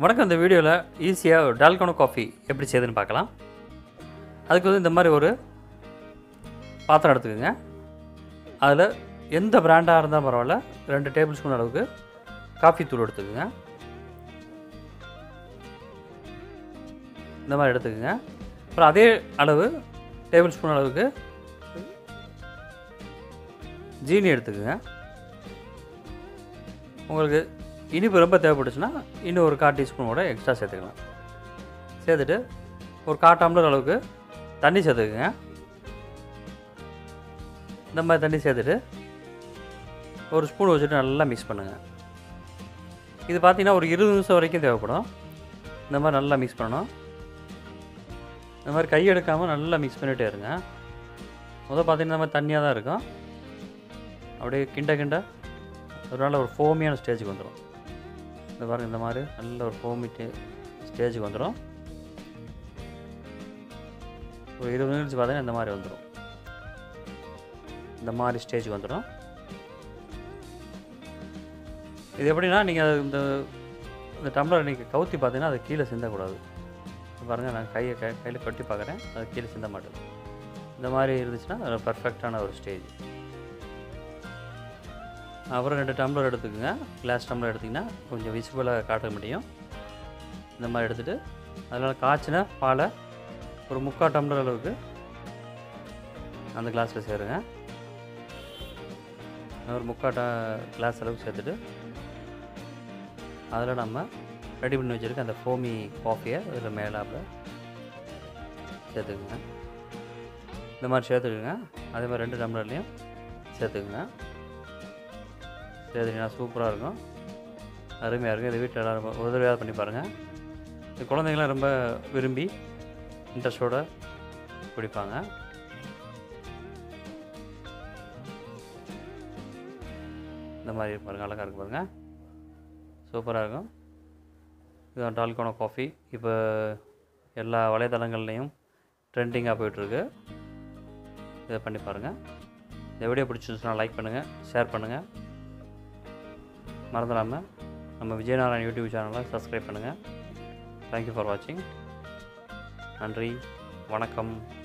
வணக்கம் இந்த வீடியோவில் ஈஸியாக டால்கோனோ காஃபி எப்படி செய்யுதுன்னு பார்க்கலாம் அதுக்கு வந்து இந்த மாதிரி ஒரு பாத்திரம் எடுத்துக்கோங்க அதில் எந்த பிராண்டாக இருந்தாலும் பரவாயில்ல ரெண்டு டேபிள் ஸ்பூன் அளவுக்கு காஃபி தூள் எடுத்துக்கோங்க இந்த மாதிரி எடுத்துக்கோங்க அப்புறம் அதே அளவு டேபிள் ஸ்பூன் அளவுக்கு ஜீனி எடுத்துக்கோங்க உங்களுக்கு இனிப்பு ரொம்ப தேவைப்பட்டுச்சுன்னா இன்னும் ஒரு கால் டீஸ்பூனோட எக்ஸ்ட்ரா சேர்த்துக்கலாம் சேர்த்துட்டு ஒரு கால் டம்ளர் அளவுக்கு தண்ணி சேர்த்துக்குங்க இந்த மாதிரி தண்ணி சேர்த்துட்டு ஒரு ஸ்பூன் வச்சுட்டு நல்லா மிக்ஸ் பண்ணுங்கள் இது பார்த்தீங்கன்னா ஒரு இருபது நிமிஷம் வரைக்கும் தேவைப்படும் இந்த மாதிரி நல்லா மிக்ஸ் பண்ணணும் இந்த மாதிரி கை எடுக்காமல் நல்லா மிக்ஸ் பண்ணிகிட்டே இருங்க முதல் பார்த்தீங்கன்னா இந்த மாதிரி தண்ணியாக தான் இருக்கும் அப்படியே கிண்ட கிண்ட ஒரு நல்ல ஒரு ஃபோமியான ஸ்டேஜுக்கு வந்துடும் இந்த பாருங்க இந்த மாதிரி நல்ல ஒரு ஃபோமி ஸ்டேஜுக்கு வந்துடும் ஒரு இருபது நிமிஷம் பார்த்தீங்கன்னா இந்த மாதிரி வந்துடும் இந்த மாதிரி ஸ்டேஜுக்கு வந்துடும் இது எப்படின்னா நீங்கள் இந்த இந்த டம்ளர் நீங்கள் கவுத்தி பார்த்தீங்கன்னா அது கீழே சிந்தக்கூடாது இப்ப பாருங்க நான் கையை கை கையில் கொட்டி பார்க்குறேன் அது கீழே சிந்த மாட்டேது இந்த மாதிரி இருந்துச்சுன்னா அது பர்ஃபெக்டான ஒரு ஸ்டேஜ் அப்புறம் ரெண்டு டம்ளர் எடுத்துக்கோங்க கிளாஸ் டம்ளர் எடுத்திங்கன்னா கொஞ்சம் விசிபிளாக காட்ட முடியும் இந்த மாதிரி எடுத்துகிட்டு அதில் காய்ச்சின பாலை ஒரு முக்கால் டம்ளர் அளவுக்கு அந்த கிளாஸில் சேருங்க ஒரு முக்கால் ட கிளாஸ் அளவுக்கு சேர்த்துட்டு அதில் நம்ம ரெடி பண்ணி வச்சுருக்க அந்த ஃபோமி காஃபியை இதில் மேலாப்பில் சேர்த்துக்குங்க இந்த மாதிரி சேர்த்துக்குங்க அதே மாதிரி ரெண்டு டம்ளர்லேயும் சேர்த்துக்குங்க சேர்த்துக்கினா சூப்பராக இருக்கும் அருமையாக இருக்கும் இது வீட்டில் எல்லோரும் ஒரு தடவையாவது பண்ணி பாருங்கள் இது குழந்தைங்களாம் ரொம்ப விரும்பி இன்ட்ரெஸ்டோடு குடிப்பாங்க இந்த மாதிரி பாருங்கள் அழகாக இருக்கு பாருங்கள் சூப்பராக இருக்கும் இதுதான் டால்கோனோ காஃபி இப்போ எல்லா வலைதளங்கள்லேயும் ட்ரெண்டிங்காக போயிட்டுருக்கு இதை பண்ணி பாருங்கள் இந்த வீடியோ பிடிச்சிருந்துச்சுன்னா லைக் பண்ணுங்கள் ஷேர் பண்ணுங்கள் மறந்துடாமல் நம்ம விஜயநாராயண் யூடியூப் சேனலை சப்ஸ்கிரைப் பண்ணுங்கள் தேங்க்யூ ஃபார் வாட்சிங் நன்றி வணக்கம்